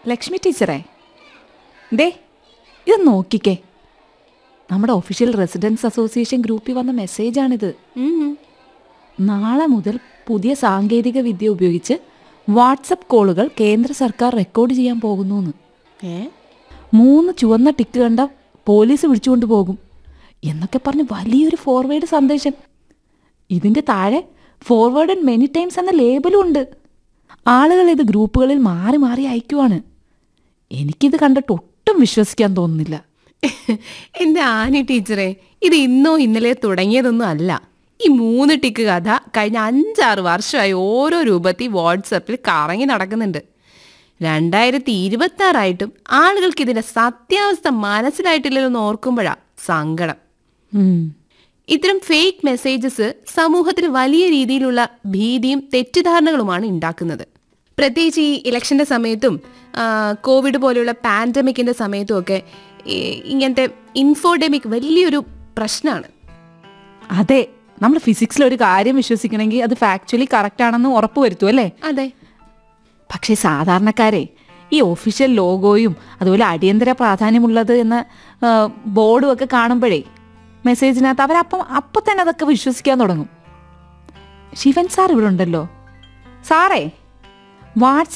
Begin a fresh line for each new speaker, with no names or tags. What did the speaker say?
ലക്ഷ്മി ടീച്ചറേ ദേ ഇത് നോക്കിക്കേ നമ്മുടെ ഒഫീഷ്യൽ റെസിഡൻസ് അസോസിയേഷൻ ഗ്രൂപ്പിൽ വന്ന മെസ്സേജാണിത് നാളെ മുതൽ പുതിയ സാങ്കേതിക വിദ്യ ഉപയോഗിച്ച് വാട്സപ്പ് കോളുകൾ കേന്ദ്ര സർക്കാർ റെക്കോർഡ് ചെയ്യാൻ പോകുന്നു എന്ന്
ഏ
മൂന്ന് ചുവന്ന ടിക്ക് കണ്ട പോലീസ് വിളിച്ചുകൊണ്ട് പോകും എന്നൊക്കെ പറഞ്ഞ് വലിയൊരു ഫോർവേഡ് സന്ദേശം ഇതിൻ്റെ താഴെ ഫോർവേഡ് മെനി ടൈംസ് എന്ന ലേബലും ഉണ്ട് ആളുകൾ ഇത് ഗ്രൂപ്പുകളിൽ മാറി മാറി അയക്കുവാണ് എനിക്കിത് കണ്ടിട്ട് ഒട്ടും വിശ്വസിക്കാൻ തോന്നുന്നില്ല
എന്റെ ആനി ടീച്ചറെ ഇത് ഇന്നോ ഇന്നലെ തുടങ്ങിയതൊന്നും അല്ല ഈ മൂന്ന് ടിക്ക് കഥ കഴിഞ്ഞ അഞ്ചാറ് വർഷമായി ഓരോ രൂപത്തിൽ വാട്സപ്പിൽ കറങ്ങി നടക്കുന്നുണ്ട് രണ്ടായിരത്തി ഇരുപത്തി ആറായിട്ടും ആളുകൾക്ക് ഇതിന്റെ സത്യാവസ്ഥ മനസ്സിലായിട്ടില്ലല്ലോ എന്ന് ഓർക്കുമ്പോഴാ സങ്കടം
ഉം.
ഇത്തരം ഫേക്ക് മെസ്സേജസ് സമൂഹത്തിൽ വലിയ രീതിയിലുള്ള ഭീതിയും തെറ്റിദ്ധാരണകളുമാണ് ഉണ്ടാക്കുന്നത് പ്രത്യേകിച്ച് ഈ ഇലക്ഷന്റെ സമയത്തും ആ, കോവിഡ് പോലെയുള്ള പാൻഡമിക്കിന്റെ സമയത്തും ഒക്കെ ഈ ഇങ്ങനത്തെ ഇൻഫോഡെമിക് വലിയൊരു പ്രശ്നമാണ്
അതെ നമ്മൾ ഫിസിക്സിൽ ഒരു കാര്യം വിശ്വസിക്കണമെങ്കിൽ അത് ഫാക്ച്വലി കറക്റ്റ് ആണെന്ന് ഉറപ്പ് വരുത്തും അല്ലേ
അതെ
പക്ഷേ സാധാരണക്കാരെ ഈ ഒഫീഷ്യൽ ലോഗോയും അതുപോലെ അടിയന്തര പ്രാധാന്യമുള്ളത് എന്ന ആ, ബോർഡും ഒക്കെ കാണുമ്പോഴേ മെസ്സേജിനകത്ത് അവരപ്പം അപ്പം തന്നെ അതൊക്കെ വിശ്വസിക്കാൻ തുടങ്ങും ശിവൻ സാർ ഇവിടെ ഉണ്ടല്ലോ സാറേ വാട്സ്